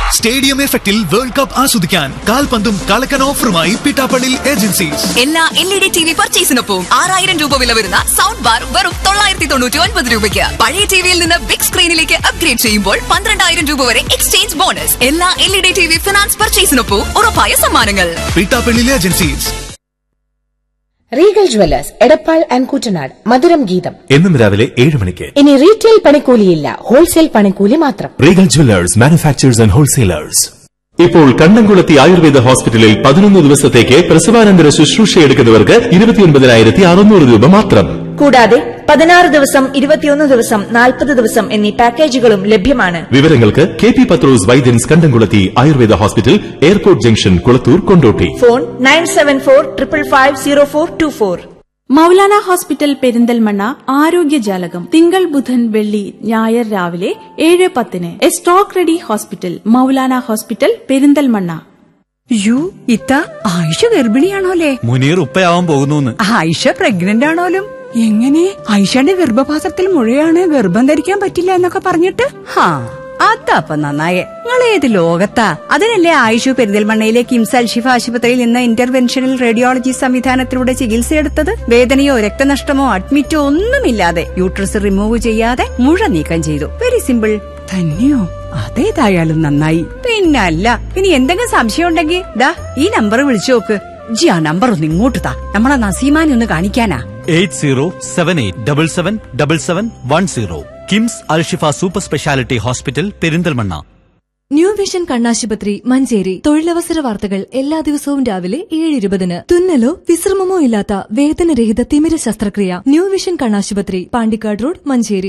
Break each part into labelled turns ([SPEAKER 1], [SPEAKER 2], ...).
[SPEAKER 1] stadium എഫക്റ്റിൽ World Cup ആസ്വദിക്കാൻ കാൽപന്തും കളക്കൻ ഓഫറുമായി പിട്ടാപ്പള്ളി ഏജൻസീസ്
[SPEAKER 2] എല്ലാ L E D T V പർച്ചേസിനൊപ്പം ആറായിരം രൂപ വില വരുന്ന സൗണ്ട് ബാർ വെറും തൊള്ളായിരത്തി തൊണ്ണൂറ്റി ഒൻപത് രൂപയ്ക്ക് പഴയ ടിവിയിൽ നിന്ന് ബിഗ് സ്ക്രീനിലേക്ക് അപ്ഗ്രേഡ് ചെയ്യുമ്പോൾ പന്ത്രണ്ടായിരം രൂപ വരെ എക്സ്ചേഞ്ച് ബോണസ് എല്ലാ L E D T V finance പർച്ചേസിനൊപ്പം ഉറപ്പായ സമ്മാനങ്ങൾ
[SPEAKER 1] Pittappally agencies
[SPEAKER 3] Regal Jewellers Edappal and Kuttanad മധുരം ഗീതം
[SPEAKER 4] എന്നും രാവിലെ ഏഴ് മണിക്ക്
[SPEAKER 3] ഇനി റീറ്റെയിൽ പണിക്കൂലിയില്ല ഹോൾസെയിൽ പണിക്കൂലി മാത്രം
[SPEAKER 4] Regal Jewellers manufacturers and wholesalers ഇപ്പോൾ കണ്ണംകുളത്തി ആയുർവേദ ഹോസ്പിറ്റലിൽ പതിനൊന്ന് ദിവസത്തേക്ക് പ്രസവാനന്തര ശുശ്രൂഷ എടുക്കുന്നവർക്ക് ഇരുപത്തിയൊൻപതിനായിരത്തി അറുന്നൂറ് രൂപ മാത്രം
[SPEAKER 5] കൂടാതെ പതിനാറ് ദിവസം ഇരുപത്തിയൊന്ന് ദിവസം നാൽപ്പത് ദിവസം എന്നീ പാക്കേജുകളും ലഭ്യമാണ്
[SPEAKER 4] വിവരങ്ങൾക്ക് K P Pathrose Vaidyans Kandamkulathy Ayurveda hospital airport junction Kulathur Kondotty
[SPEAKER 5] phone nine seven four triple five zero four two four
[SPEAKER 6] Maulana hospital Perinthalmanna ആരോഗ്യജാലകം തിങ്കൾ ബുധൻ വെള്ളി ഞായർ രാവിലെ ഏഴ് പത്തിന് A stock ready hospital Maulana hospital Perinthalmanna
[SPEAKER 7] യു ഇത്ത ആയിഷ ഗർഭിണിയാണോലേ
[SPEAKER 8] മുനീർ ഉപ്പയാവാൻ പോകുന്നു
[SPEAKER 7] ആയിഷ പ്രഗ്നന്റ് ആണോലും എങ്ങനെ ആയിഷയുടെ ഗർഭപാത്രത്തിൽ മുഴയാണ് ഗർഭം ധരിക്കാൻ പറ്റില്ല എന്നൊക്കെ പറഞ്ഞിട്ട് ഹാ അതപ്പ നന്നായേ നിങ്ങൾ ഏത് ലോകത്താ അതിനല്ലേ ആയിഷു പെരിന്തൽമണ്ണയിലെ കിംസ് അൽഷിഫ ആശുപത്രിയിൽ നിന്ന് ഇന്റർവെൻഷണൽ റേഡിയോളജി സംവിധാനത്തിലൂടെ ചികിത്സയെടുത്തത് വേദനയോ രക്തനഷ്ടമോ അഡ്മിറ്റോ ഒന്നുമില്ലാതെ യൂട്രസ് റിമൂവ് ചെയ്യാതെ മുഴ നീക്കം ചെയ്തു വെരി സിമ്പിൾ തന്നെയോ അതേതായാലും നന്നായി പിന്നല്ല ഇനി എന്തെങ്കിലും സംശയം ഉണ്ടെങ്കിൽ ദാ ഈ നമ്പർ വിളിച്ചു നോക്ക് ജി ആ നമ്പർ ഒന്ന് ഇങ്ങോട്ട് താ നമ്മളെ നസീമാനെ ഒന്ന് കാണിക്കാനാ
[SPEAKER 8] eight zero seven eight double seven double seven one zero KIMS Alshifa super speciality hospital Perinthalmanna
[SPEAKER 9] new vision കണ്ണാശുപത്രി മഞ്ചേരി തൊഴിലവസര വാർത്തകൾ എല്ലാ ദിവസവും രാവിലെ ഏഴ് ഇരുപതിന് തുന്നലോ വിശ്രമമോ ഇല്ലാത്ത വേദനരഹിത തിമിര ശസ്ത്രക്രിയ ന്യൂ വിഷൻ കണ്ണാശുപത്രി പാണ്ടിക്കാട് റോഡ് മഞ്ചേരി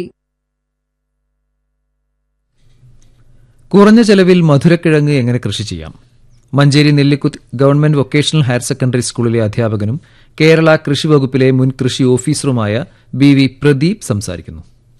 [SPEAKER 10] കുറഞ്ഞ ചെലവിൽ മധുരക്കിഴങ്ങ് എങ്ങനെ കൃഷി ചെയ്യാം Manjeri Nellikuth government vocational higher secondary സ്കൂളിലെ അധ്യാപകനും കേരള കൃഷി വകുപ്പിലെ മുൻ കൃഷി ഓഫീസറുമായ ബി വി പ്രദീപ് സംസാരിക്കുന്നു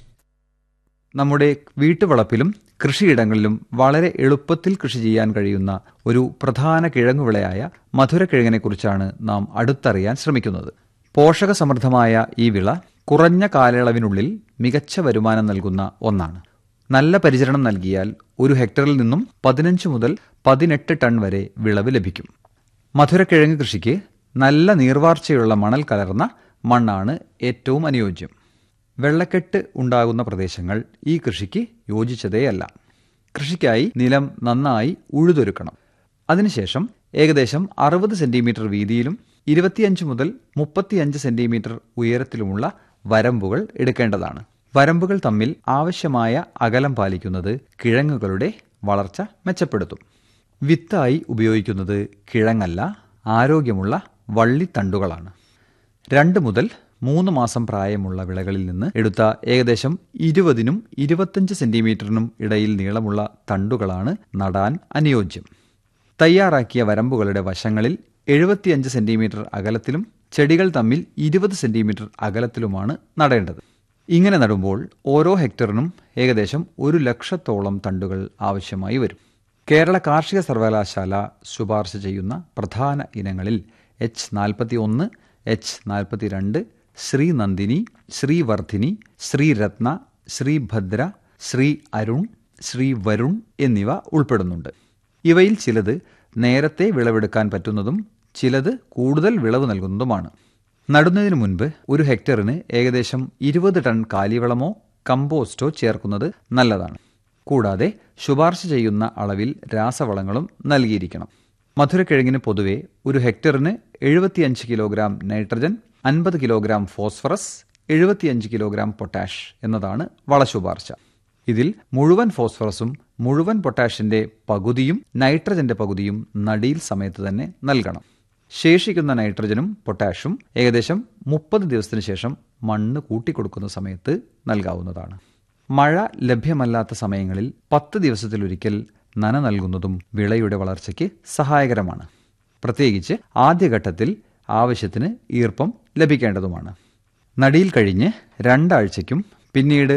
[SPEAKER 11] നമ്മുടെ വീട്ടുവളപ്പിലും കൃഷിയിടങ്ങളിലും വളരെ എളുപ്പത്തിൽ കൃഷി ചെയ്യാൻ കഴിയുന്ന ഒരു പ്രധാന കിഴങ്ങുവിളയായ മധുരക്കിഴങ്ങിനെക്കുറിച്ചാണ് നാം അടുത്തറിയാൻ ശ്രമിക്കുന്നത് പോഷകസമൃദ്ധമായ ഈ വിള കുറഞ്ഞ കാലയളവിനുള്ളിൽ മികച്ച വരുമാനം നൽകുന്ന ഒന്നാണ് നല്ല പരിചരണം നൽകിയാൽ ഒരു ഹെക്ടറിൽ നിന്നും പതിനഞ്ച് മുതൽ പതിനെട്ട് ടൺ വരെ വിളവ് ലഭിക്കും മധുരക്കിഴങ്ങ് കൃഷിക്ക് നല്ല നീർവാർച്ചയുള്ള മണൽ കലർന്ന മണ്ണാണ് ഏറ്റവും അനുയോജ്യം വെള്ളക്കെട്ട് ഉണ്ടാകുന്ന പ്രദേശങ്ങൾ ഈ കൃഷിക്ക് യോജിച്ചതേയല്ല കൃഷിക്കായി നിലം നന്നായി ഉഴുതൊരുക്കണം അതിനുശേഷം ഏകദേശം അറുപത് സെന്റിമീറ്റർ വീതിയിലും ഇരുപത്തിയഞ്ച് മുതൽ മുപ്പത്തിയഞ്ച് സെന്റിമീറ്റർ ഉയരത്തിലുമുള്ള വരമ്പുകൾ എടുക്കേണ്ടതാണ് വരമ്പുകൾ തമ്മിൽ ആവശ്യമായ അകലം പാലിക്കുന്നത് കിഴങ്ങുകളുടെ വളർച്ച മെച്ചപ്പെടുത്തും വിത്തായി ഉപയോഗിക്കുന്നത് കിഴങ്ങല്ല ആരോഗ്യമുള്ള വള്ളിത്തണ്ടുകളാണ് രണ്ട് മുതൽ മൂന്ന് മാസം പ്രായമുള്ള വിളകളിൽ നിന്ന് എടുത്ത ഏകദേശം ഇരുപതിനും ഇരുപത്തഞ്ച് സെന്റിമീറ്ററിനും ഇടയിൽ നീളമുള്ള തണ്ടുകളാണ് നടാൻ അനുയോജ്യം തയ്യാറാക്കിയ വരമ്പുകളുടെ വശങ്ങളിൽ എഴുപത്തിയഞ്ച് സെന്റിമീറ്റർ അകലത്തിലും ചെടികൾ തമ്മിൽ ഇരുപത് സെന്റിമീറ്റർ അകലത്തിലുമാണ് നടേണ്ടത് ഇങ്ങനെ നടുമ്പോൾ ഓരോ ഹെക്ടറിനും ഏകദേശം ഒരു ലക്ഷത്തോളം തണ്ടുകൾ ആവശ്യമായി വരും കേരള കാർഷിക സർവകലാശാല ശുപാർശ ചെയ്യുന്ന പ്രധാന ഇനങ്ങളിൽ എച്ച് നാൽപ്പത്തി ഒന്ന് എച്ച് നാൽപ്പത്തിരണ്ട് ശ്രീനന്ദിനി ശ്രീവർദ്ധിനി ശ്രീരത്ന ശ്രീഭദ്ര ശ്രീ അരുൺ ശ്രീ വരുൺ എന്നിവ ഉൾപ്പെടുന്നുണ്ട് ഇവയിൽ ചിലത് നേരത്തെ വിളവെടുക്കാൻ പറ്റുന്നതും ചിലത് കൂടുതൽ വിളവ് നൽകുന്നതുമാണ് നടുന്നതിന് മുൻപ് ഒരു ഹെക്ടറിന് ഏകദേശം ഇരുപത് ടൺ കാലിവളമോ കമ്പോസ്റ്റോ ചേർക്കുന്നത് നല്ലതാണ് കൂടാതെ ശുപാർശ ചെയ്യുന്ന അളവിൽ രാസവളങ്ങളും നൽകിയിരിക്കണം മധുരക്കിഴങ്ങിന് പൊതുവെ ഒരു ഹെക്ടറിന് എഴുപത്തിയഞ്ച് കിലോഗ്രാം നൈട്രജൻ അൻപത് കിലോഗ്രാം ഫോസ്ഫറസ് എഴുപത്തിയഞ്ച് കിലോഗ്രാം പൊട്ടാഷ് എന്നതാണ് വളശുപാർശ ഇതിൽ മുഴുവൻ ഫോസ്ഫറസും മുഴുവൻ പൊട്ടാഷിന്റെ പകുതിയും നൈട്രജന്റെ പകുതിയും നടീൽ സമയത്ത് തന്നെ നൽകണം ശേഷിക്കുന്ന നൈട്രജനും പൊട്ടാഷും ഏകദേശം മുപ്പത് ദിവസത്തിന് ശേഷം മണ്ണ് കൂട്ടിക്കൊടുക്കുന്ന സമയത്ത് നൽകാവുന്നതാണ് മഴ ലഭ്യമല്ലാത്ത സമയങ്ങളിൽ പത്ത് ദിവസത്തിലൊരിക്കൽ നന നൽകുന്നതും വിളയുടെ വളർച്ചയ്ക്ക് സഹായകരമാണ് പ്രത്യേകിച്ച് ആദ്യഘട്ടത്തിൽ ആവശ്യത്തിന് ഈർപ്പം ലഭിക്കേണ്ടതുമാണ് നടിയിൽ കഴിഞ്ഞ് രണ്ടാഴ്ചയ്ക്കും പിന്നീട്